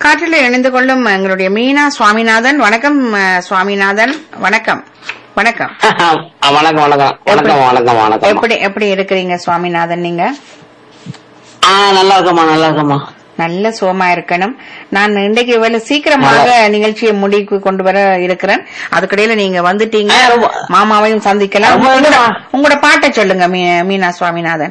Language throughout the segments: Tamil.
காற்றில் இணைந்து கொள்ளும் எங்களுடைய மீனா சுவாமிநாதன் வணக்கம் அஹ், சுவாமிநாதன் வணக்கம் வணக்கம் வணக்கம் வணக்கம் வணக்கம் வணக்கம் வணக்கம் எப்படி எப்படி இருக்கிறீங்க சுவாமிநாதன் நீங்க ஆ நல்லா இருக்கம்மா நல்லா இருக்கம்மா நல்ல சுகமா இருக்கணும் நான் இன்றைக்கு இவ்வளவு சீக்கிரமாக நிகழ்ச்சியை முடிவுக்கு கொண்டு வர இருக்கிறேன் அதுக்கிடையில நீங்க வந்துட்டீங்க ஆ, ரொம்ப- மாமாவையும் சந்திக்கலாம் ரொம்ப உங்களோட- நன்றி. உங்களோட பாட்டை சொல்லுங்க மீ- மீனா சுவாமிநாதன்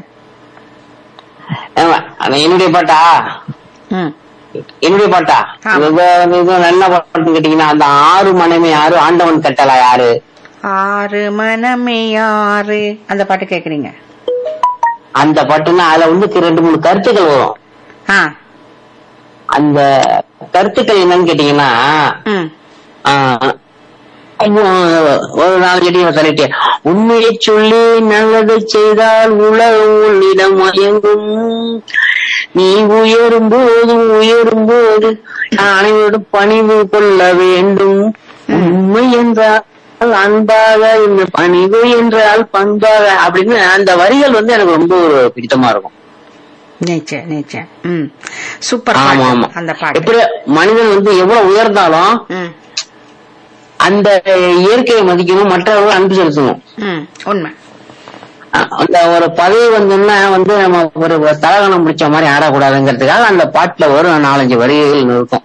ஆமா, அது என்னுடைய பாட்டா ம் என்னுடைய பாட்டா ஆ. இது வந்து இது நல்ல பாட்டுன்னு கேட்டீங்கன்னா அந்த ஆறு மனைமே யாரு ஆண்டவன் கட்டளை யாரு ஆறு மனமே ஆறு அந்த பாட்டு கேக்குறீங்க அந்த பாட்டுன்னா அதுல வந்து ரெண்டு மூணு கருத்துக்கள் வரும் ஆ அந்த கருத்துக்கள் என்னன்னு கேட்டீங்கன்னா ம் ஆ, ஐயோ, ஒரு நாள் கேட்டீங்க சொல்லிட்டு உண்மையை சொல்லி நல்லதை செய்தால் உலகம் உன்னிடம் மயங்கும் நீ உயரும் போது உயரும் போது அனைவரோடும் பணிவு கொள்ள வேண்டும் உண்மை என்றால் அன்பாக இந்த பணிவு என்றால் பண்பாக அப்படின்னு அந்த வரிகள் வந்து எனக்கு ரொம்ப ஒரு பிடித்தமா இருக்கும் நிச்சயம் நிச்சயம் ம் சூப்பர் ஆமா பாட்டு ஆமா அந்த பாட்டு எப்படி மனிதன் வந்து எவ்வளவு உயர்ந்தாலும் ம் அந்த இயற்கையை மதிக்கணும் மற்றவர்கள் அன்பு செலுத்தணும் ம் உண்மை அஹ் அந்த ஒரு பதவி வந்தோம்னா வந்து நம்ம ஒரு ஒரு தலகணம் பிடிச்ச மாதிரி ஆடக்கூடாதுங்கிறதுக்காக அந்த பாட்டுல வரும் நாலஞ்சு வரிகள் இருக்கும்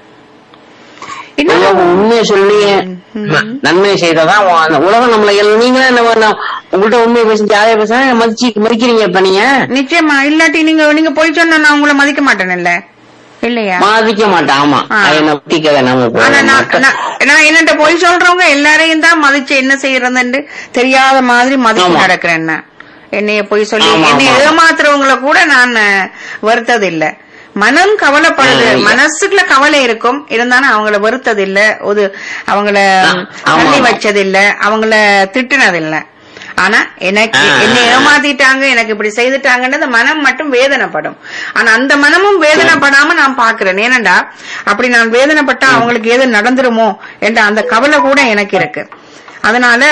இன்னும் உலகம் உண்மையை சொல்லி நன்மை செய்ததான் உ- அந்த உலகம் நம்மள எல்- நீங்களே என்ன பண்ண- உங்கள்ட்ட உண்மையை பேசி ஜாலியா பேச மதிச்சு மதிக்கிறீங்க இப்ப நீங்க நிச்சயமா இல்லாட்டி நீங்க நீங்க போய் சொன்னா நான் உங்களை மதிக்க மாட்டேன் இல்ல இல்லையா மதிக்க மாட்டேன் ஆமா ஆ. அது என்ன பத்தி கதை நம்ம இப்ப ஆனா நான் மத்த- நான்- நான் என்னட்ட போய் சொல்றவங்க எல்லாரையும் தான் மதிச்சு என்ன செய்யறதுன்னு தெரியாத மாதிரி மதிச்சு ஆமா. நடக்கிறேன் நான். என்னைய போய் சொல்லி ஆமா, என்னை ஆமா. ஏமாத்துறவங்கள கூட நான் வருத்தது இல்ல மனம் கவலைப்படுது ஆ, இல்ல. மனசுக்குள்ள கவலை இருக்கும் இருந்தாலும் அவங்கள வருத்தது இல்ல ஒரு அவங்கள ஆமா, தள்ளி ஆமா. வச்சது இல்ல அவங்கள திட்டுனது இல்ல ஆனா எனக்கு ஆ, என்னை ஆ. ஏமாத்திட்டாங்க எனக்கு இப்படி செய்துட்டாங்கன்னு மனம் மட்டும் வேதனைப்படும் ஆனா அந்த மனமும் வேதனைப்படாம நான் பாக்குறேன் ஏனண்டா அப்படி நான் வேதனைப்பட்டா அவங்களுக்கு ஏது நடந்துருமோ என்ற அந்த கவலை கூட எனக்கு இருக்கு அதனால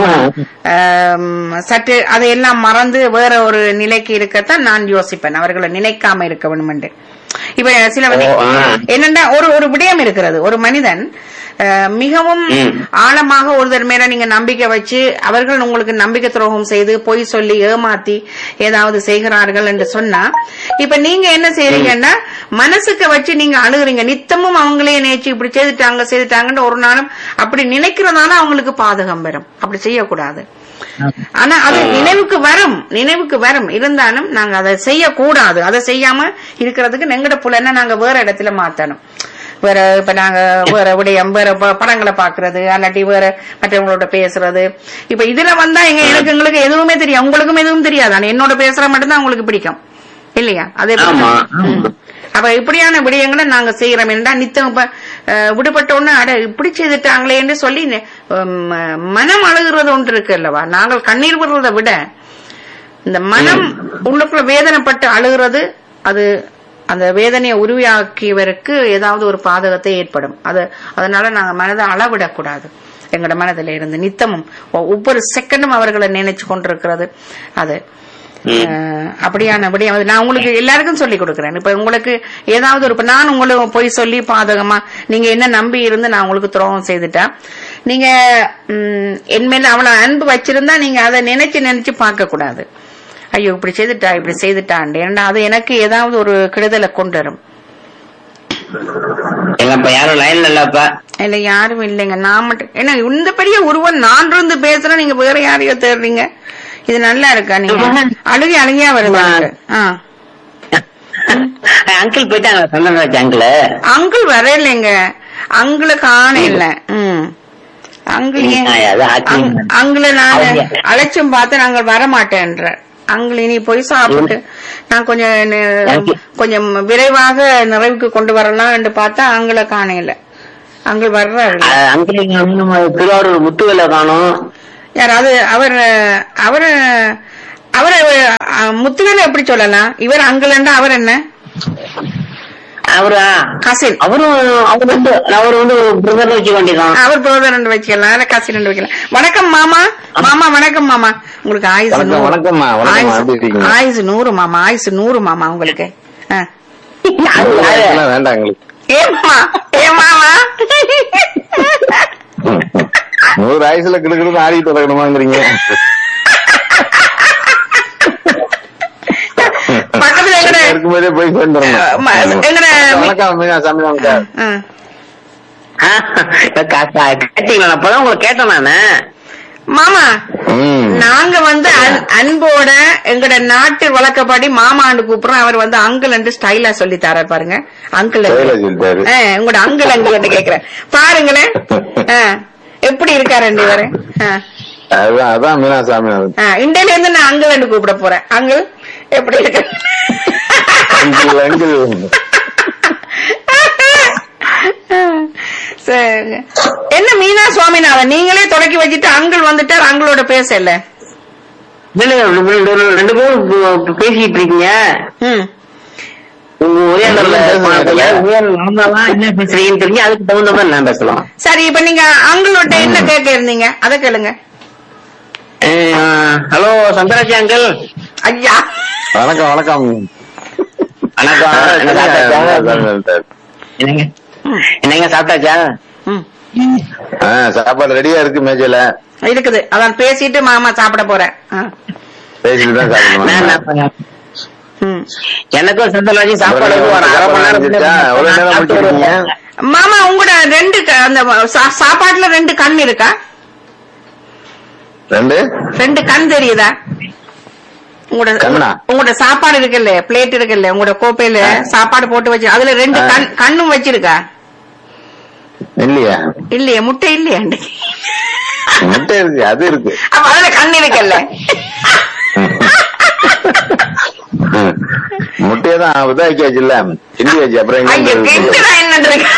ஆம், சற்று அதையெல்லாம் மறந்து வேற ஒரு நிலைக்கு இருக்கத்தான் நான் யோசிப்பேன் அவர்களை நினைக்காம இருக்க வேணுமென்று இப்ப சில வந்து- ஓ, ஆ. என்னண்டா ஒரு ஒரு விடயம் இருக்கிறது ஒரு மனிதன் அஹ், மிகவும் ம். ஆழமாக ஒருத்தர் மேல நீங்க நம்பிக்கை வச்சு அவர்கள் உங்களுக்கு நம்பிக்கை துரோகம் செய்து பொய் சொல்லி ஏமாத்தி ஏதாவது செய்கிறார்கள் என்று சொன்னா இப்ப நீங்க என்ன செய்றீங்கன்னா மனசுக்கு வச்சு நீங்க அழுகுறீங்க நித்தமும் அவங்களே நேச்சு இப்படி செய்துட்டாங்க செய்துட்டாங்கன்னு ஒரு நாளும் அப்படி நினைக்கிறதால அவங்களுக்கு பாதகம் வரும் அப்படி செய்யக்கூடாது ஆனா அது நினைவுக்கு வரும் நினைவுக்கு வரும் இருந்தாலும் நாங்க அதை செய்யக்கூடாது அதை செய்யாம இருக்கிறதுக்கு எங்கட புலனை நாங்க வேற இடத்துல மாத்தணும் வேற இப்ப நாங்க வேற விடயம் வேற ப- படங்களை பாக்குறது அல்லாட்டி வேற மற்றவங்களோட பேசுறது இப்ப இதுல வந்தா எங்க எனக்கு எங்களுக்கு எதுவுமே தெரியும் உங்களுக்கும் எதுவும் தெரியாது ஆனா என்னோட பேசுற மட்டும்தான் உங்களுக்கு பிடிக்கும் இல்லையா அது எப்படி? ஆமா. ம். அப்ப இப்படியான விடயங்களை நாங்க செய்யறோம் என்றா நித்தம் இப்ப அஹ், விடுபட்ட உடனே அட இப்படி செய்துட்டாங்களேன்னு சொல்லி நெ- உம், மனம் அழுகிறது ஒன்று இருக்கு அல்லவா நாங்கள் கண்ணீர் விடுறதை விட இந்த மனம் உள்ளுக்குள்ள வேதனைப்பட்டு அழுகிறது அது அந்த வேதனையை உருவாக்கியவருக்கு ஏதாவது ஒரு பாதகத்தை ஏற்படும் அது அதனால நாங்க மனதை அளவிடக்கூடாது எங்களோட மனதில இருந்து நித்தமும் ஒ- ஒவ்வொரு செகண்டும் அவர்களை நினைச்சு கொண்டிருக்கிறது அது அஹ், அப்படியான விடயம் அது நான் உங்களுக்கு எல்லாருக்கும் சொல்லி கொடுக்கிறேன் இப்ப உங்களுக்கு ஏதாவது ஒரு இப்ப நான் உங்களுக்கு போய் சொல்லி பாதகமா நீங்க என்ன நம்பி இருந்து நான் உங்களுக்கு துரோகம் செய்துட்டா நீங்க ம், என் மேல அவ்வளவு அன்பு வச்சிருந்தா நீங்க அதை நினைச்சு நினைச்சு பார்க்க கூடாது ஐயோ இப்படி செய்துட்டா இப்படி செய்துட்டான் ஏன்னா அது எனக்கு ஏதாவது ஒரு கெடுதலை கொண்டு வரும் எங்க இப்ப யாரும் லைன்ல இல்ல இப்ப இல்ல யாரும் இல்லைங்க நான் மட்டும் என்ன இந்த பெரிய உருவம் நான் இருந்து பேசுறேன் நீங்க வேற யாரையோ தேடுறீங்க இது நல்லா இருக்கா நீங்க அழுகி அழுகியா வருது எனக்கு. ஆ அங்கிள் போயிட்டாங்க சந்தனராஜ் அங்கிள் அங்கிள் வரலைங்க அங்கிள காண இல்ல ம் அங்கிள் ஏன் ஆ, அது ஆச்சரியம். அங்- அங்கிள நான் அவங்க- அழைச்சும் பார்த்து நாங்கள் வர மாட்டேன்ற அங்கிள் இனி போய் சாப்பிட்டு நான் கொஞ்சம் நெ- Thank you. கொஞ்சம் விரைவாக நிறைவுக்கு கொண்டு வரலாம் என்று பார்த்தா அங்கிள காணையில அங்கிள் வர்றாரு அங்கிள் இங்க வந்து நம்ம திருவாரூர் முத்துவேல காணும் யார் அது அவர் அவர் அவர் முத்துவேல எப்படி சொல்லலாம் இவர் அங்கிள் அவர் என்ன அவரா கசின் அவரும் அவர் வந்து அவர் வந்து பிரதர் வச்சுக்க வேண்டியதான் அவர் பிரதர் ரெண்டு வச்சுக்கலாம் இல்ல கசி ரெண்டு வைக்கலாம் வணக்கம் மாமா மாமா வணக்கம் மாமா உங்களுக்கு ஆயுசு வணக்கம், நூறு. வணக்கம்மா, வணக்கம்மா, ஆயுசு- எப்படி இருக்கீங்க? ஆயுசு நூறு மாமா ஆயுசு நூறு மாமா உங்களுக்கு ஆ. யாரு, யாரு? அதெல்லாம் வேண்டாம் எங்களுக்கு ஏமா ஏமாமா நூறு ஆயுசுல கிடுக்கிட்டு ஆடிட்டு வரணுமாங்கிறீங்க பக்கத்துல எங்கட இருக்கும்போதே போய் சேர்ந்துடணும் ம- எங்கட வணக்கம் மீனா சாமி வாங்க ஆ. கேட்டீங்களா அப்பதான் உங்களை கேட்டேன் நானு மாமா ம் நாங்க வந்து அன்- அன்போட எங்கட நாட்டு வழக்கப்படி மாமாண்டு கூப்பிடுறோம் அவர் வந்து அங்கிள் என்று ஸ்டைலா சொல்லி தரார் பாருங்க அங்கிள் ஸ்டைலா சொல்லிட்டாரு. உங்களோட அங்கிள் அங்கிள் கேக்குறேன் பாருங்களேன் ஆ, எப்படி இருக்காரு ரெண்டு இவரு ஆ. அதான் அதான் மீனா சாமி ஆ, இண்டையில இருந்து நான் அங்கிள் என்று கூப்பிட போறேன் அங்கிள் எப்படி இருக்கு அங்கிள் அங்கிள் சரிங்க. என்ன மீனா சுவாமிநாதன் நீங்களே தொடக்கி வச்சுட்டு அங்கிள் வந்துட்டார் அங்கிளோட பேசல இல்ல, இல்ல, ரெண்டு ரெண்டு பேரும் பே- பேசிட்டு இருக்கீங்க ம் உங்க உயர்ந்தல பேசுறீங்க. என்ன பேசுறீங்கன்னு தெரிஞ்சு அதுக்கு தகுந்த மாதிரி நான் பேசலாம் சரி இப்ப நீங்க அங்கிளோட என்ன கேட்க இருந்தீங்க அத கேளுங்க ஹலோ சந்திராஜி அங்கிள் ஐயா வணக்கம் வணக்கம் வணக்கம் என்ன சாப்பிட்டாச்சா? என்னங்க ம், என்னங்க சாப்பிட்டாச்சா ம். ஆ, சாப்பாடு ரெடியா இருக்கு மேஜையில இருக்குது அதான் பேசிட்டு மாமா சாப்பிட போறேன் ஆ. பேசிட்டு தான் நான் சாப்பிடணும் நான் ம். எனக்கும் சந்திராஜி சாப்பாடு எவ்வளவு ஒரு அரை மணி ஆரம்பிச்சிருச்சா? எவ்வளவு நேரம் நேரத்துல முடிச்சிருக்கீங்க? மாமா உங்களோட ரெண்டு க- அந்த சா- சாப்பாட்டுல ரெண்டு கண் இருக்கா ரெண்டு ரெண்டு கண் தெரியுதா உங்களோட கண்ணா? உங்களோட சாப்பாடு இருக்குல்ல பிளேட் இருக்குல்ல உங்களோட கோப்பையில சாப்பாடு போட்டு வச்சு அதுல ரெண்டு ஆ. கண் கண்ணும் வச்சிருக்கா இல்லையா இல்லையே முட்டை இல்லையா அன்னைக்கு? முட்டை இருக்கு அது இருக்கு அப்ப அதுல கண் இருக்குல்ல முட்டையை தான் இதாக்கியாச்சு இல்ல கிண்டியாச்சு அப்புறம் எங்க ஐயோ இருந்து கெட்டுடா என்னன்னு இருக்கு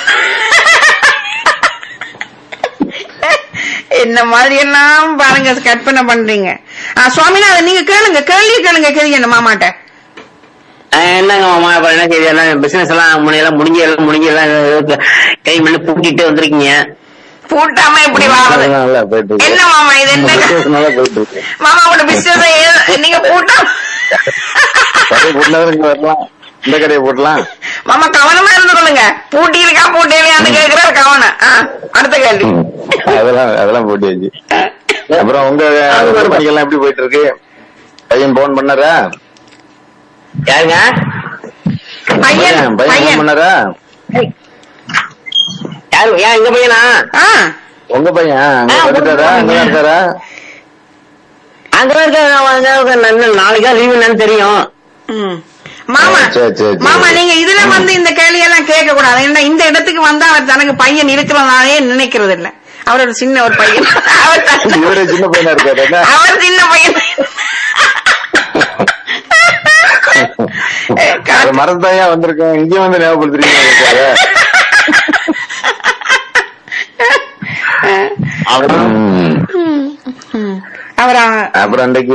என்ன மாதிரி எல்லாம் பாருங்க கற்பனை பண்றீங்க ஆ, சுவாமிநாதன் நீங்க கேளுங்க கேள்வி கேளுங்க கேளுங்க மாமாட்ட அஹ் என்னங்க மாமா அப்புறம் என்ன செய்தி எல்லாம் பிசினஸ் எல்லாம் முனையெல்லாம் முடிஞ்சு எல்லாம் முடிஞ்சு எல்லாம் கை மண்ணு பூட்டிட்டு வந்திருக்கீங்க பூட்டாம இப்படி வாங்குது நல்லா போயிட்டு இருக்கு. என்ன மாமா இது என்ன business நல்லா போயிட்டு இருக்கு மாமா உங்களோட பிசினஸ் நீங்க பூட்டா கடையை போட்டுலாம் இங்க வரலாம் இந்த கடையை போட்டலாம் மாமா கவனமா இருந்து சொல்லுங்க பூட்டி இருக்கா பூட்டி இல்லையான்னு கேக்குறாரு கவனம் ஆ, அடுத்த கேள்வி அதெல்லாம் அதெல்லாம் போட்டியாச்சு அப்புறம் உங்க பணிகள்லாம் எப்படி போயிட்டு இருக்கு பையன் போன் பண்ணாரா யாருங்க பையன் பையன் போன் பையன் பண்ணாரா யாரு ஏன் எங்க பையனா ஆ உங்க பையன் அங்க ஆ, வந்துட்டாரா அங்க பையன். இருக்காரா அங்கதான் இருக்க அங்க இருக்க நல்ல- நாளைக்கா லீவு என்னன்னு தெரியும் ம். மாமா சரி, சரி, சரி. மாமா நீங்க இதுல வந்து இந்த கேள்வி எல்லாம் கேட்க கூடாது ஏன்னா இந்த இடத்துக்கு வந்தா அவர் தனக்கு பையன் இருக்கிறதாலே நினைக்கிறது இல்ல அவர் ஒரு சின்ன ஒரு பையன் அவர் தன்- இவரே சின்ன பையனா இருக்காரு என்ன அவர் சின்ன பையன் அது மறந்தாயா வந்திருக்கேன் இங்கேயும் வந்து ஞாபகப்படுத்துறீங்க அவரா அப்புறம் அன்றைக்கு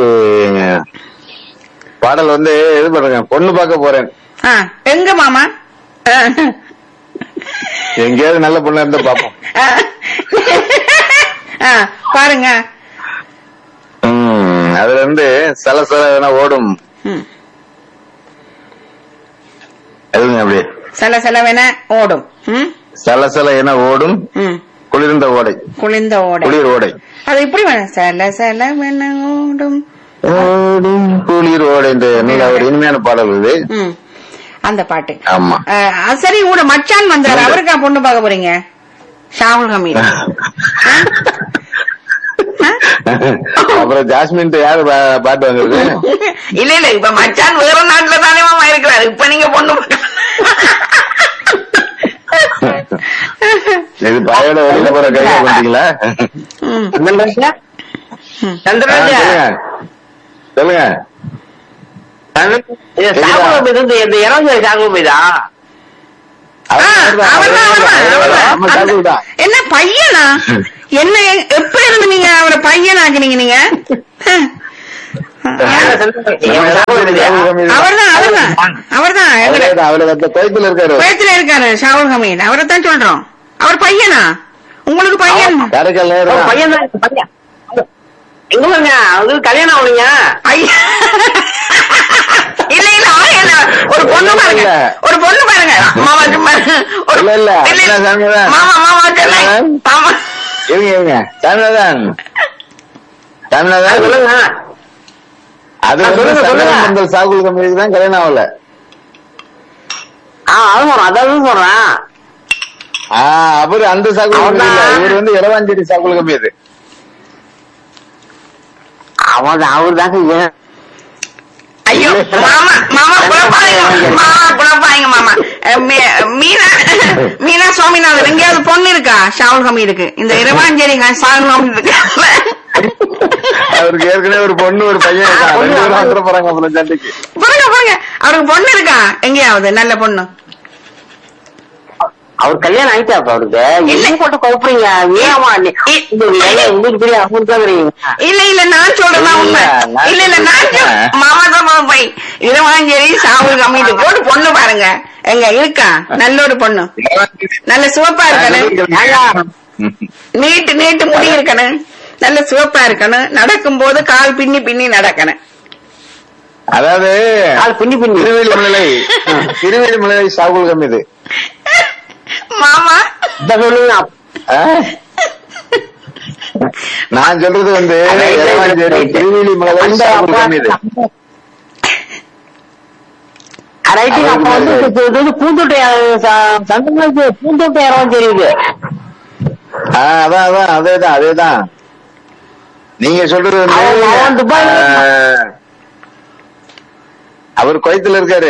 பாடல் வந்து இது பண்ணுங்க பொண்ணு பார்க்க போறேன் ஆ, எங்க மாமா ஆ. எங்கேயாவது நல்ல பொண்ணா இருந்தா பாப்போம் ஆ. ஆ, பாருங்க ம், அதுல இருந்து சல சல வேணா ஓடும் ம். எழுதுங்க அப்படியே சில செலவென ஓடும் ம்? சல சல என ஓடும் ம். குளிர்ந்த ஓடை குளிர்ந்த ஓடை குளிர் ஓடை அது இப்படி வேணும் சில செலவென ஓடும் ஓடும் குளிர் ஓடை இந்த நீங்க ஒரு இனிமையான பாடல் இது ம். அந்த பாட்டு ஆமா ஆ, அது சரி உங்களோட மச்சான் வந்தாரு அவருக்கா பொண்ணு பார்க்க போறீங்க ஷாவுல் ஹமீத் அப்புறம் ஜாஸ்மின் யாரு பா- பாட்டு வாங்குறது இல்ல இல்ல இப்ப மச்சான் வேற நாட்டுல தானே மாமா இருக்கிறாரு இப்ப நீங்க பொண்ணு பார்க்க- இது பாயோட வெளியில போற கையில பண்றீங்களா ம். சந்திரராஜா ம். ஆ, சந்திரராஜா சொல்லுங்க சொல்லுங்க இது சாகுப போய் இந்த இந்த இறந்து சாகுப போய்தா ஆ, அவர்தான், அவர்தான், அவர்தான். ஆமா, சாகுல் தான். என்ன பையனா என்ன எப்ப இருந்து நீங்க அவரை பையனாக்குனீங்க நீங்க அவர்தான் அவர்தான் அவர்தான் எங்கட அவரேதான், அவரு அந்த கோயத்துல இருக்காரு பயத்துல இருக்காரு ஷாவுல் ஹமீத் அவரை தான் சொல்றோம் அவர் பையனா உங்களுக்கு பையன் காரைக்கால் நேரு தான். பையன் தான் பையன் எங்க பாருங்க அது கல்யாணம் ஆகுங்க ஐயா இல்ல இல்ல அவன் என்ன ஒரு பொண்ணு இல்ல, பாருங்க இல்ல. ஒரு பொண்ணு பாருங்க மாமா சும்மா ஒரு- இல்ல, இல்ல. இல்ல, என்ன சாமியாதான்? மாமா மாமா சொன்னேன் மாமா இருங்க இருங்க சாமிநாதன் சாமிநாதன் சொல்லுங்க அது ஆ, வந்து சொல்லுங்க, சொல்லுங்க. சங்கரன் பந்தல் சாகுல் கம்பெனிக்கு தான் கல்யாணம் ஆகல ஆ அது சொல்றேன் அதான் சொல்றேன் ஆ அவரு அந்த சாகுல் கம்பெனி இல்ல அவர்தான். இவர் வந்து இளவாஞ்சேரி சாகுல் கம்பெனி அது அவன் அவர் தாங்க ஐயோ மாமா மாமா குழப்பாங்க மாமா குழப்பாங்க மாமா அஹ், மீ- மீனா மீனா சுவாமிநாதன் எங்கேயாவது பொண்ணு இருக்கா ஷாவுல் ஹமீதுக்கு இந்த இரவாஞ்சேரி ஷாவுல் ஹமீது இருக்கு அவருக்கு ஏற்கனவே ஒரு பொண்ணு ஒரு பையன் இருக்கான் ரெண்டு பேரும் வந்துட போறாங்க அப்புறம் சண்டைக்கு பாருங்க பாருங்க அவருக்கு பொண்ணு இருக்கா எங்கேயாவது நல்ல பொண்ணு அவர் கல்யாணம் ஆயிட்டா அப்ப அவருக்கு இல்ல. என்ன போட்டு குழப்பறீங்க ஏமா இ- உங்களுக்கு தெரியும் அவங்களுக்கு தான் தெரியும் இல்ல இல்ல நான் சொல்றேன் இல்ல, உண்மை நான் இல்ல இல்ல நான் சொல்- சொல்றேன். மாமா தான் போய் இரவாஞ்சேரி ஷாவுல் ஹமீது போட்டு பொண்ணு பாருங்க எங்க இருக்கா நல்ல ஒரு பொண்ணு நல்ல சிவப்பா இருக்கணும் நீட்டு நீட்டு முடி இருக்கணும் நல்ல சிவப்பா இருக்கணும் நடக்கும் போது கால் பின்னி பின்னி நடக்கணும் அதாவது ஆள் பின்னி பின்னி திருவேலிமலை திருவேலிமலை சாகுல் கம்பெனி இது மாமா இத சொல்லுங்க ஆ? நான் சொல்றது வந்து இளவாஞ்சேரி திருவேலிமலை அந்த சாகுல் கம்பெனி இது ரைட்டிங் அப்ப வந்து இது வந்து பூந்தோட்டை சந்தங்களுக்கு பூந்தோட்டை யாரும் தெரியுது ஆ, அதான் அதான் அதேதான் அதேதான் நீங்க சொல்றது வந்து அவன் அவன் துபாய்ல ஆ, அவர் குவைத்துல இருக்காரு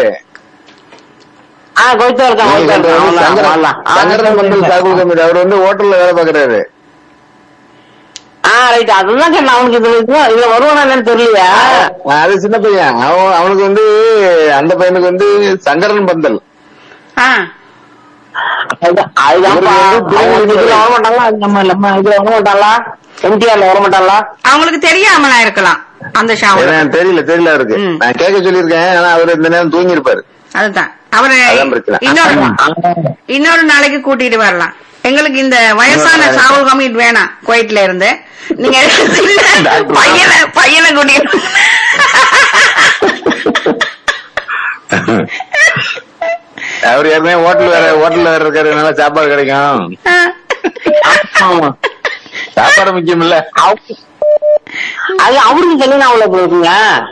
ஆ கொய்த்தா நீங்க சொல்றது வந்து சங்கரன் இருக்கான் சங்கரன் மண்டல் சாகுல் கம்பெனி அவர் வந்து ஹோட்டல்ல வேலை பாக்குறாரு ஆ ரைட் அதுதான் கேட்டேன் அவனுக்கு இது இது- இதுல வருவானா என்னன்னு தெரியலையா ஆ, அது சின்ன பையன் அவன் அவனுக்கு வந்து அந்த பையனுக்கு வந்து சங்கரன் பந்தல் ஆ அதுதான் அதுதான்ப்பா. இவருக்கு வந்து அவங்க இதுல வர மாட்டாங்களா அது நம்ம நம்ம இதுல வர மாட்டாங்களா எம்டிஆர்ல வர மாட்டாங்களா அவங்களுக்கு தெரியாமலா இருக்கலாம் அந்த ஷாவுல் எனக்கு தெரியல தெரியல அவருக்கு ம். நான் கேட்க சொல்லியிருக்கேன் ஆனா அவர் இந்த நேரம் தூங்கி இருப்பாரு அதுதான் அவரு அதான் பிரச்சனை. இன்னொரு இன்னொரு நாளைக்கு கூட்டிட்டு வரலாம் எங்களுக்கு இந்த வயசான இன்னொரு ஷாவுல் ஹமீத் வேணாம் குவைட்ல இருந்து நீங்க சின்ன டாக்டர். பையனை பையனை கூட்டிட்டு அவர் ஏற்கனவே ஹோட்டல் வேற ஹோட்டல்ல வேற இருக்காரு நல்லா சாப்பாடு கிடைக்கும் ஆ. ஆமா சாப்பாடு முக்கியம் இல்ல அவ- அது அவருக்கு கல்யாணம் அவ்வளவு போகுதுங்க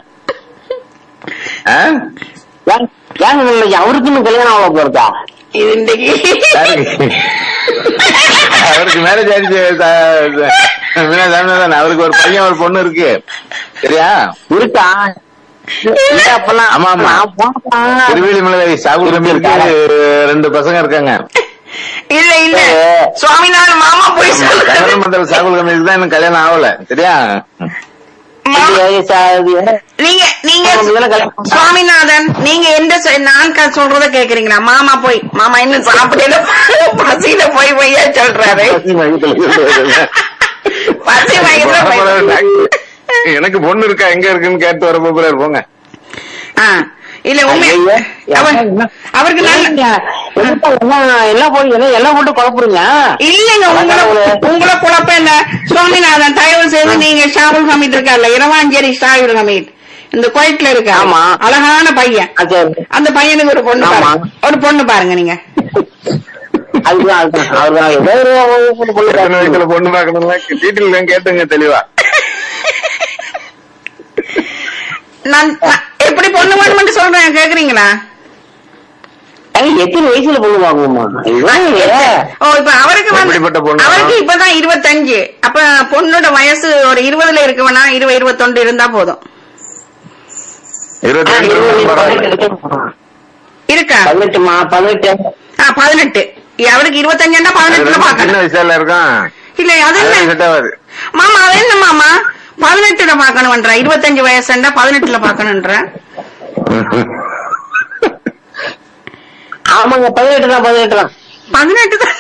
ஆ? ஏன் ஏங்க இன்னைக்கு அவருக்குன்னு கல்யாணம் அவ்வளவு போறதா இது இன்னைக்கு யாருக்கு? அவருக்கு மேரேஜ் ஆயிடுச்சு ச- ச- மீனா சாமிநாதன் அவருக்கு ஒரு பையன் ஒரு பொண்ணு இருக்கு சரியா இருக்கா இல்ல, அப்பெல்லாம் ஆமா, ஆமா. நான் போனப்ப திருவேலிமலை சாகுல் கம்பெனிக்கு ரெண்டு பசங்க இருக்காங்க இல்ல இல்ல ஏ. சுவாமிநாதன் மாமா போய் சொல்லுங்க சங்கரன் மண்டல் சாகுல் கம்பெனிக்கு தான் இன்னும் கல்யாணம் ஆகல சரியா மாமா, இது, ச- இது, நீங்க நீங்க இதெல்லாம் கல்யாணம் சுவாமிநாதன் நீங்க எந்த சொ- நான் க- சொல்றத கேக்குறீங்களா மாமா போய் மாமா இன்னும் சாப்பிடல பசியில போய் பொய்யா சொல்றாரு பசி மயக்கத்துல இருக்காரு. பசி வயதுல அப்புறம் டாக்டர், எனக்கு பொண்ணு இருக்கா எங்க இருக்குன்னு கேட்டு வர போறாரு போங்க ஆ இல்ல உண்மை ஐயையோ, அவர் என்ன? அவருக்கு நல்ல என்னங்க, என்னப்பா எல்லாம் எல்லாம் போய் எல்லாம் எல்லாம் போட்டு குழப்புறீங்க இல்லங்க உங்களை கடவுளே. உங்களை குழப்ப இல்ல சுவாமிநாதன் தயவு செய்து நீங்க ஷாவுல் ஹமீத் இருக்கார்ல இரவாஞ்சேரி ஷாவுல் ஹமீத் இந்த குவைட்ல இருக்க ஆமா. அழகான பையன் ஆ, சரி. அந்த பையனுக்கு ஒரு பொண்ணு ஆமா. பாருங்க ஒரு பொண்ணு பாருங்க நீங்க அதுதான் அதுதான் அவர்தான் ஏதோ ஒரு பொண்ணு பொண்ணு எத்தனை வயசுல பொண்ணு பாக்கணும்னா டீட்டெயில் கேட்டுங்க தெளிவா நான் நான் எப்படி பொண்ணு வேணும்னு சொல்றேன் கேக்குறீங்களா ஏங்க, எத்தனை வயசுல பொண்ணு வாங்குவோமா இதுதான் இது. ஓ இப்ப அவருக்கு எப்படிப்பட்ட வந்து பொண்ணு? அவருக்கு இப்பதான் இருபத்தஞ்சு அப்ப பொண்ணோட வயசு ஒரு இருபதுல இருக்கவனா இருபது இருபத்தொண்டு இருந்தா போதும் இருபத்தி ஆ, ரெண்டு இருபது, வருஷம் பதினெட்டு, பரவாயில்ல. இருக்கா பதினெட்டுமா பதினெட்டு ஆ பதினெட்டு அவருக்கு இருபத்தஞ்சுன்னா அது பதினெட்டுல ரொம்ப சின்ன பாக்கணும் வயசுல இருக்கான் இல்ல அது அது என்ன செட் ஆகாது மாமா அது என்ன மாமா பதினெட்டுல பாக்கணும்ன்ற இருபத்தஞ்சு வயசுண்டா பதினெட்டுல பாக்கணும்ன்ற ஆமாங்க பதினெட்டு தான் பதினெட்டு தான் பதினெட்டு தான்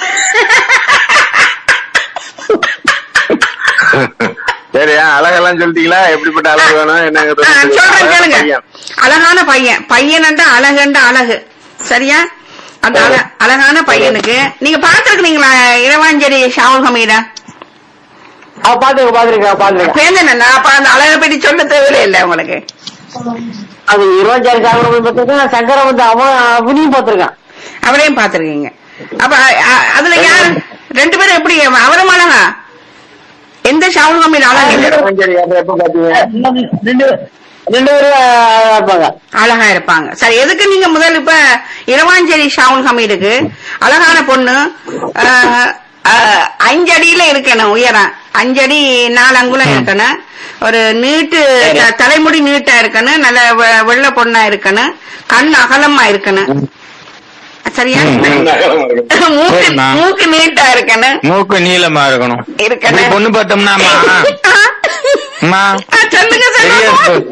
சரியா அழகெல்லாம் சொல்லிட்டீங்களா எப்படிப்பட்ட அழகு வேணும் ஆ, என்னங்கிறது சொல்றேன் கேளுங்க பையன். அழகான பையன் பையன்டா அழகுண்டா அழகு சரியா அந்த அழ- அழகான பையனுக்கு நீங்க பாத்துருக்கீங்களா இரவாஞ்சேரி ஷாவுல் ஹமீடா அவ பாத்துருக்க பாத்துருக்கேன் பாத்துருக்கேன் பேர் என்ன நான் அப்ப அந்த அழகை பற்றி சொல்ல தேவையில்லை உங்களுக்கு அது இருபத்தாறு சாகுபடி பார்த்திருக்கேன் சங்கரம் வந்து அவன் அவனையும் பார்த்திருக்கான் அவரையும் பாத்திருக்கீங்க அப்ப அ- அ- அதுல யார் ரெண்டு பேரும் எப்படி அவரும் அழகா எந்த ஷவுல் கம்மியில் அழகு சரி அப்ப எப்ப பாத்தீங்க ரெண்டு ரெண்டு பேரும் அழகா இருப்பாங்க அழகா இருப்பாங்க சரி எதுக்கு நீங்க முதல் இப்ப இரவாஞ்சேரி ஷவுல் ஹமீடுக்கு அழகான பொண்ணு அஹ், அஹ், அஞ்சடியில இருக்கணும் உயரம் அஞ்சடி நாலு அங்குலம் இருக்கணும் ஒரு நீட்டு த- தலைமுடி நீட்டா இருக்கணும் நல்ல வெ- வெள்ளை பொண்ணா இருக்கணும் கண் அகலமா இருக்கணும் சரியா மூக்கு சரிம்மா. மூக்கு நீட்டா இருக்கணும் மூக்கு நீளமா இருக்கணும் இருக்கணும். இப்படி பொண்ணு பார்த்தோம்னாமா அம்மா ஆ, சொல்லுங்க பெரிய செல்வம்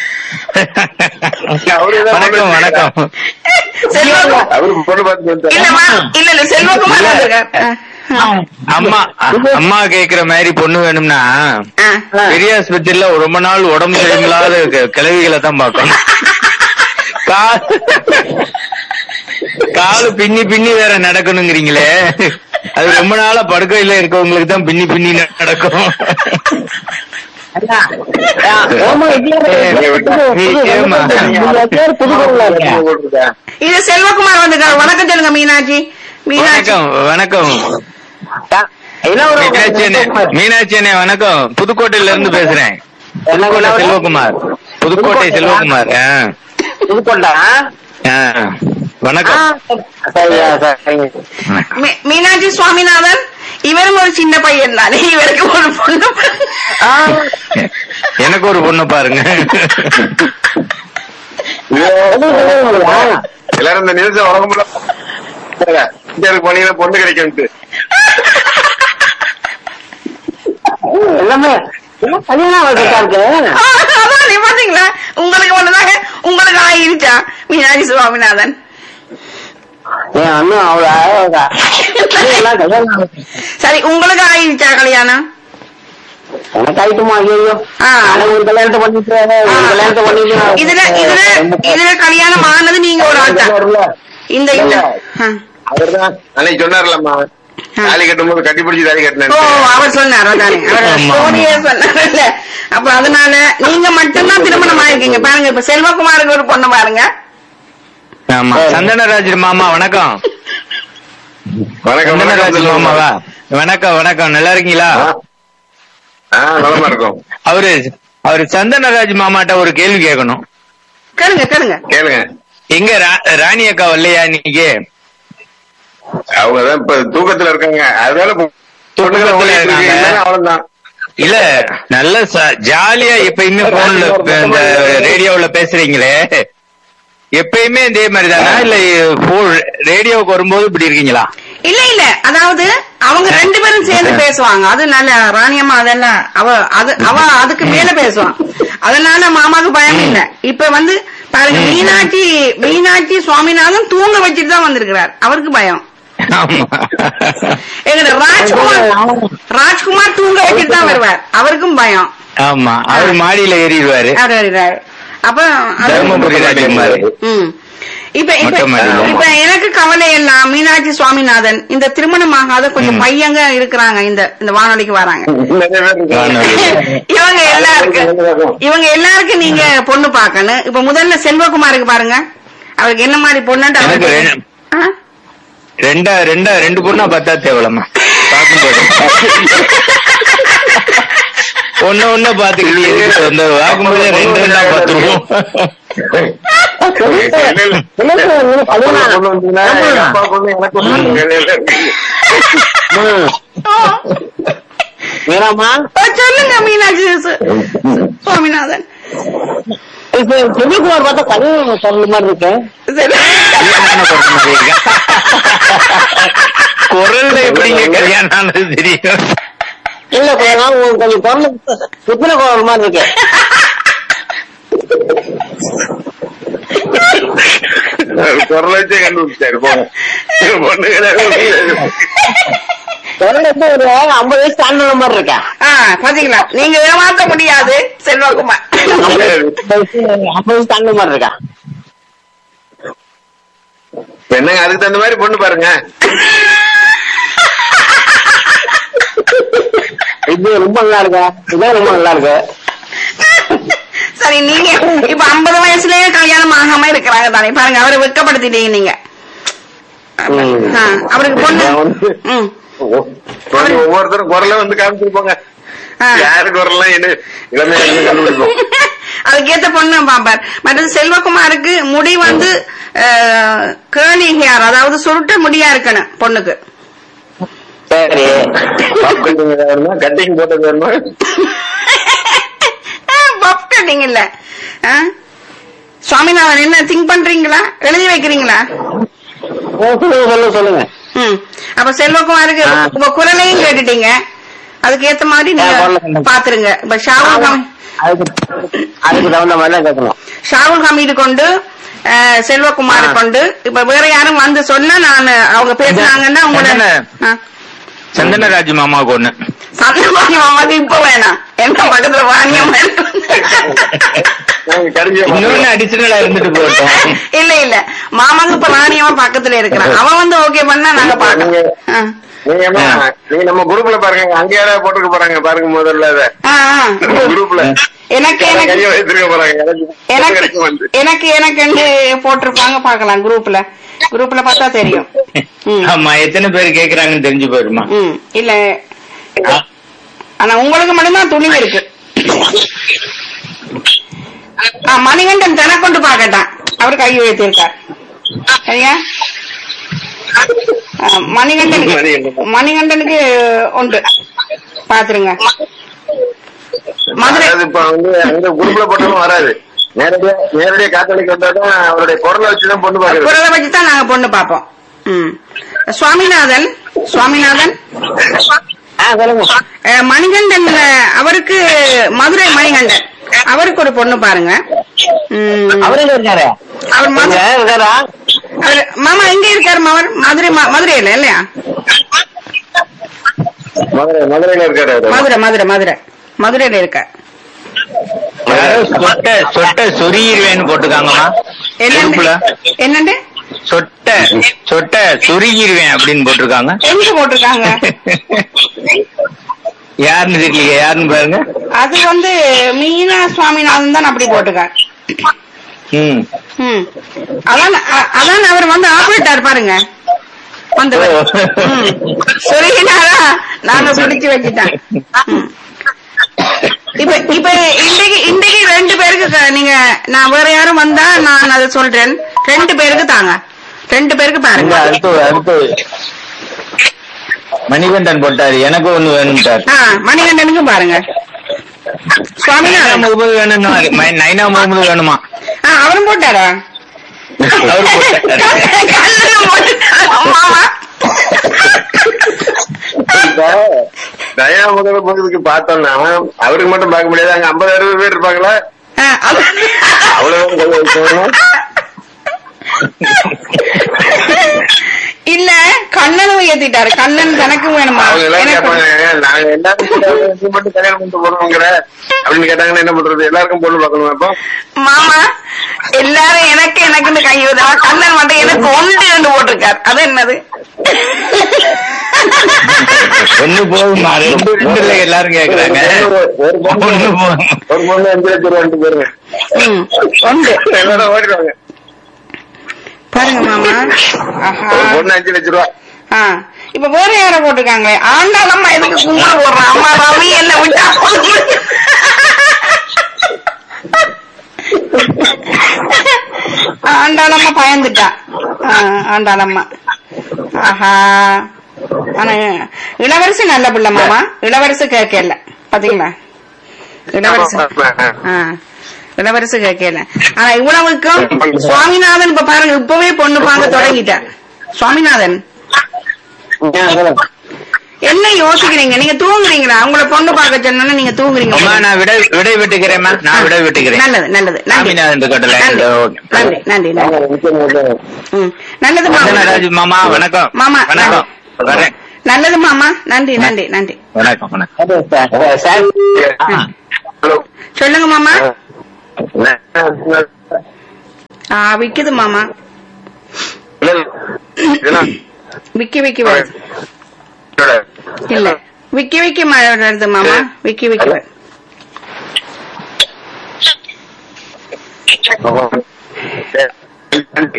வணக்கம் வணக்கம் செல்வம் அவருக்கு பொண்ணு பார்த்து இல்லம்மா இல்ல இல்ல செல்வகுமார் வந்திருக்கார் ஆ. அம்மா அ- அம்மா கேக்குற மாதிரி பொண்ணு வேணும்னா ஆ. பெரிய ஆஸ்பத்திரியில ரொம்ப நாள் உடம்பு சரியில்லாத க- கிழவிகளை தான் பார்க்கணும் கா- காலு பின்னி பின்னி வேற நடக்கணுங்கிறீங்களே அது ரொம்ப நாளா படுக்கையில இருக்கவங்களுக்கு தான் பின்னி பின்னி நடக்கும் ஓமா ஏம்மா? புதுக்குறளா இருக்கேன் இது செல்வகுமார் வந்திருக்காரு வணக்கம் சொல்லுங்க மீனாட்சி மீனாட்சி வணக்கம் வணக்கம் என்ன ஒரு மீனாட்சி அண்ணே மீனாட்சி அண்ணே வணக்கம் புதுக்கோட்டையில இருந்து பேசுறேன் புதுக்கோட்டை செல்வகுமார் புதுக்கோட்டை செல்வகுமார் ஆ. புதுக்கோட்டா ஆ. வணக்கம் சரியா சரிங்க மீ- மீனாட்சி சுவாமிநாதன் இவரும் ஒரு சின்ன பையன் தானே இவருக்கு ஒரு பொண்ணு எனக்கு ஒரு பொண்ணு பாருங்க எல்லாரும் இந்த நியூஸ் உலகம் இந்தியாவுக்கு போனீங்கன்னா பொண்ணு கிடைக்கும்ட்டு எல்லாமே எல்லாம் கல்யாணம் வயசுக்கா இருக்கு அதான் நீ பாத்தீங்களா உங்களுக்கு ஒண்ணுதாங்க உங்களுக்கு ஆயிருச்சா மீனாட்சி சுவாமிநாதன் என் அண்ணன் அவ்வளவு அழகா எல்லாம் கல்யாணம் ஆகுது. சரி உங்களுக்கு ஆயிருச்சா கல்யாணம் எனக்கு ஆயிட்டுமா ஐயோ ஆ. நானும் ஒரு கல்யாணத்தை பண்ணிட்டு ஒரு கல்யாணத்தை பண்ணிட்டு இதுல இதுல இதுல கல்யாணம் ஆனது நீங்க ஒரு ஆள் தான் இந்த இந்த ஆ. அவர்தான் அன்னைக்கு சொன்னார்லம்மா தாலி கட்டும்போது கட்டி பிடிச்சி தாலி ஓ கட்டினேன் அவர் சொன்னார் அதானே அவர் ஆமா. ஸ்டோரியே சொன்னார்ல அப்ப அதனால நீங்க மட்டும்தான் திருமணம் ஆயிருக்கீங்க பாருங்க இப்ப செல்வகுமாருக்கு ஒரு பொண்ணு பாருங்க ஆமா சந்தனராஜ் மாமா வணக்கம் வணக்கம் சந்தனராஜ் வணக்கம் மாமாவா வணக்கம் வணக்கம் நல்லா இருக்கீங்களா ஆ நலமா இருக்கும் அவரு அவரு சந்தனராஜ் மாமாட்ட ஒரு கேள்வி கேட்கணும் கேளுங்க கேளுங்க கேளுங்க எங்க ரா- ராணி அக்கா வரலையா இன்னைக்கு அவங்கதான் இப்ப தூக்கத்துல இருக்காங்க அதனால பொண்ணுங்களை தூக்கத்துல ஓடிட்டு இருக்கு. இருக்காங்க. இல்லைன்னா அவ்வளவுதான் இல்ல நல்ல ச- ஜாலியா எப்பயுமே போன்ல இந்த ரேடியோவுல பேசுறீங்களே எப்பயுமே இதே மாதிரி தானா இல்ல ரேடியோவுக்கு வரும்போது இப்படி இருக்கீங்களா இல்ல இல்ல அதாவது அவங்க ரெண்டு பேரும் சேர்ந்து பேசுவாங்க அது நல்ல ராணியம்மா அதெல்லாம் அவ அது அவ அதுக்கு மேல பேசுவான் அதனால மாமாக்கு பயம் இல்ல இப்ப வந்து பாருங்க மீனாட்சி மீனாட்சி சுவாமிநாதன் தூங்க வச்சுட்டு தான் வந்திருக்கிறார் அவருக்கு பயம் ஆமா எங்கட ராஜ்குமார் ராஜ்குமார் தூங்க வச்சுட்டு தான் வருவார் அவருக்கும் பயம் ஆமா அவர் மாடியில ஏறிடுவாரு அவர் வருகிறார் அப்ப அது- தர்மபுரி ராஜகுமார் ம். இப்ப இப்ப மொட்டை மாடியில. இப்ப எனக்கு கவலை எல்லாம் மீனாட்சி சுவாமிநாதன் இந்த திருமணமாகாத கொஞ்சம் பையங்க இருக்கிறாங்க இந்த இந்த வானொலிக்கு வராங்க நிறைய பேர் இருக்காங்க. இவங்க எல்லாருக்கும் இவங்க எல்லாருக்கும் நீங்க பொண்ணு பார்க்கணும் இப்ப முதல்ல செல்வகுமாருக்கு பாருங்க அவருக்கு என்ன மாதிரி பொண்ணுன்ட்டு எனக்கு அவருக்கு ரெண்டு- ஆ? ரெண்டா ரெண்டா ரெண்டு பொண்ணா பார்த்தா தேவலம்மா பார்க்கும்போது ஒண்ணு ஒண்ணு பாத்துக்கிட்டு எதுக்கு அந்த பார்க்கும்போது ரெண்டு ரெண்டா பாத்துருவோம் இல்ல, இல்ல. பொண்ணு வந்தீங்கன்னா, எங்க அப்பா பொண்ணு எனக்கு ஒண்ணு வேலையில இருக்கு. வேணாமா ஓ, சொல்லுங்க மீனாட்சி சு- சுவாமிநாதன் இப்ப செல்விக்குமார் பார்த்தா கல்யாணம் சொல்ற மாதிரி இருக்கு சரி. கல்யாணம் பொறுத்த மாதிரி இருக்கா குரல்ல எப்படிங்க கல்யாணம் ஆனது தெரியும் இல்ல கொஞ்ச நாள் உங்களுக்கு கொஞ்சம் குரல் புத்திர குரல் மாதிரி இருக்கு குரலை வச்சே கண்டுபிடிச்சாரு போங்க பொண்ணு குரல் வந்து ஒரு ஐம்பது வயசு தாண்டின மாதிரி இருக்கா ஆ, பாத்தீங்களா நீங்க ஏமாத்த முடியாது செல்வகுமார் ஐம்பது வயசு தாண்டின மாதிரி இருக்கா என்னங்க அதுக்கு தகுந்த மாதிரி பொண்ணு பாருங்க இது ரொம்ப நல்லா இருக்கா இதான் ரொம்ப நல்லா இருக்கு சரி சரி நீங்க இப்ப ஐம்பது வயசுலயே கல்யாணம் ஆகாம இருக்கிறாங்க தானே பாருங்க அவரை வெக்கப்படுத்திட்டீங்க நீங்க ஆ, அவருக்கு பொண்ணு நான் வந்து ம் ஒவ்வொரு- ஒவ்வொருத்தரும் குரலை வந்து காமிச்சிருப்பாங்க ஆ. யாரு குரல்லாம் என்ன இளமையா இருந்து கண்டுபிடிப்போம் அதுக்கேத்த பொண்ணு பாப்பார் மற்றது செல்வகுமாருக்கு முடி வந்து கேர்லி ஹேர் அதாவது சுருட்ட முடியா இருக்கணும் பொண்ணுக்கு சரி பாப் கட்டிங் ஏதாவது வேணுமா கட்டிங் போட்டது வேணுமா பப் கட்டிங் இல்ல ஆ? சுவாமிநாதன் என்ன திங்க் பண்றீங்களா எழுதி வைக்கிறீங்களா சொல்லுங்க சொல்லுங்க சொல்லுங்க ம் அப்ப செல்வகுமாருக்கு ஆ. உங்க குரலையும் கேட்டுட்டீங்க அதுக்கு ஏத்த மாதிரி ஆ, குரலை நீங்க கேட்டேன். பாத்துருங்க இப்ப ஷாவுல் ஹமீ- அதுக்கு அதுக்கு தகுந்த மாதிரி தான் கேட்கணும் ஷாவுல் ஹமீது கொண்டு அஹ், செல்வகுமார் ஆ. கொண்டு இப்ப வேற யாரும் வந்து சொன்னா நான் அவங்க பேசுனாங்கன்னா உங்களோட என்ன? ஆ. சந்தனராஜ் மாமாவுக்கு ஒண்ணு சந்தமானி மாமாக்கு இப்ப வேணாம் என்ன பக்கத்துல வாணியம் நாங்க கடிஞ்ச இன்னொன்னு அடிஷனலா இருந்துட்டு போட்டோம் இல்ல இல்ல மாமாக்கு இப்ப ராணியமா பக்கத்துல இருக்கிறான் அவன் வந்து ஓகே பண்ணா நாங்க பாக்கலாம் ஆ. நீங்க என்ன நீங்க நம்ம குரூப்ல பாருங்க அங்க யாராவது போட்டுக்க போறாங்க பாருங்க முதல்ல அத ஆ, ஆ. குரூப்ல எனக்கு கைய எனக்கு வச்சிருக்க போறாங்க எனக்கு எனக்கு எனக்கு வந்து எனக்கு எனக்கு போட்டிருப்பாங்க பாக்கலாம் குரூப்ல குரூப்ல பார்த்தா தெரியும் ம். ஆமா எத்தனை பேர் கேக்குறாங்கன்னு தெரிஞ்சு போயிருமா ம் இல்ல ஆனா உங்களுக்கு மட்டும்தான் துணிவு இருக்கு ஆ, மணிகண்டன் தன கொண்டு பாக்கட்டான் அவர் கை வைத்திருக்கார் சரியா ஆ, மணிகண்டனுக்கு மணிகண்டன். மணிகண்டனுக்கு உண்டு பாத்துருங்க மதுரை அதாவது இப்ப வந்து அங்க குரூப்ல போட்டாலும் வராது நேரடியா நேரடியா காத்தலிக்கு வந்தாதான் அவருடைய குரலை வச்சுதான் பொண்ணு பாக்குறது குரலை வச்சு தான் நாங்க பொண்ணு பார்ப்போம் ம் சுவாமிநாதன் சுவாமிநாதன் ஆ சொல்லுங்க அஹ், மணிகண்டன் அஹ், அவருக்கு மதுரை மணிகண்டன் அவருக்கு ஒரு பொண்ணு பாருங்க ம், அவரு எங்க இருக்காரு அவர் மதுரை இங்க இருக்காரா அவர் மாமா எங்க இருக்காரு மாவர் மதுரை ம- மதுரையில இல்லையா மதுரை மதுரையில இருக்காரு அவரு மதுரை மதுரை மதுரை மதுரையில இருக்கார் யாரோ சொட்ட சொட்ட சொருகிருவேன்னு போட்டுருக்காங்கம்மா குரூப்ல என்னண்டு என்னண்டு சொட்ட சொட்ட சொருகிருவேன் அப்படின்னு போட்டிருக்காங்க எங்க போட்டிருக்காங்க யாருன்னு தெரியலையே யாருன்னு பாருங்க அது வந்து மீனா சுவாமிநாதன் தான் அப்படி போட்டிருக்கார் ம் ம் அதான் அ- அதான் அவர் வந்து ஆபரேட்டார் பாருங்க வந்து சொருகினாரா நாங்க பிடிச்சு வச்சுட்டேன் ம். இப்ப இப்ப இன்றைக்கு இன்றைக்கு ரெண்டு பேருக்கு க- நீங்க நான் வேற யாரும் வந்தா நான் அதை சொல்றேன் ரெண்டு பேருக்கு தாங்க ரெண்டு பேருக்கு இங்க பாருங்க அடுத்து அடுத்து மணிகண்டன் போட்டாரு எனக்கு ஒண்ணு வேணும்ட்டாரு ஆ மணிகண்டனுக்கும் பாருங்க நைனா சுவாமிநாதன் முகமது வேணும்னா நைனா முகமது வேணுமா ஆ அவரும் போட்டாரா அவரு போட்டாரு கல்லூரி போட்டுட்டாரா, மாமா இப்ப தயா முதல்ல பகுதிக்கு பார்த்தோம்னா அவருக்கு மட்டும் பார்க்க முடியாது அங்க ஐம்பது அறுபது பேர் இருப்பாங்களா ஆ, அது- அவ்வளவு கை வைக்கணும். இல்ல கண்ணனும் ஏத்திட்டாரு கண்ணன் தனக்கு வேணுமா அவங்க எல்லாரும் எனக்கு கேட்பாங்க நாங்க எல்லாரும் நீ மட்டும் கல்யாணம் பண்ணிட்டு போறோங்கிற அப்படின்னு கேட்டாங்கன்னா என்ன பண்றது எல்லாருக்கும் பொண்ணு பார்க்கணும் அப்போ மாமா எல்லாரும் எனக்கு எனக்குன்னு கை ஊதா கண்ணன் மட்டும் எனக்கு ஒன்று ரெண்டு போட்டிருக்காரு அது என்னது ஒண்ணு போதுமா ரெண்டு ரெண்டு இல்ல எல்லாரும் கேக்குறாங்க ஒரு பொண்ணு ஒண்ணு போதும் ஒரு பொண்ணு அஞ்சு லட்சம் ரூபாய் போயிருங்க ம், ஒன்று எல்லாரும் ஓடிடுவாங்க பாருங்க மாமா ஆஹா ஒரு பொண்ணு அஞ்சு லட்சம் ரூபாய் ஆ இப்ப வேற யார போட்டிருக்காங்களே ஆண்டாள் அம்மா எதுக்கு கும்பிட போடுறான் அம்மா ரவி என்ன விட்டா ஆண்டாளம்மா பயந்துட்டா ஆ, ஆண்டாளம்மா ஆஹா ஆனா இளவரசி நல்ல பிள்ளை மாமா இளவரசி கேட்கல பாத்தீங்களா இளவரசி ஆ, இளவரசி கேட்கல ஆனா இவ்வளவுக்கும் சுவாமிநாதன் இப்ப பாருங்க இப்பவே பொண்ணு பார்க்க தொடங்கிட்டார் சுவாமிநாதன் ஆ, சொல்லுங்க என்ன யோசிக்கிறீங்க நீங்க தூங்குறீங்களா உங்களை பொண்ணு பார்க்க சொன்னா நீங்க தூங்குறீங்க அம்மா நான் விடை விடை விட்டுக்கிறேம்மா நான் விடை விட்டுக்கிறேன் நல்லது நல்லது நன்றி சாமிநாதன் இருக்கட்டும் நன்றி ஓகே நன்றி நன்றி நன்றி ம். நல்லது மாமா சந்தனராஜ் மாமா வணக்கம் மாமா, வணக்கம் வரேன் நல்லது மாமா நன்றி நன்றி நன்றி வணக்கம் வணக்கம் அது சார் சார் ஆ. ஹலோ சொல்லுங்க மாமா ஆ விக்குது மாமா விக்கி விக்கி வருது இல்ல விக்கி விக்கி மழை வருது மாமா விக்கி விக்கி வருது ஓ.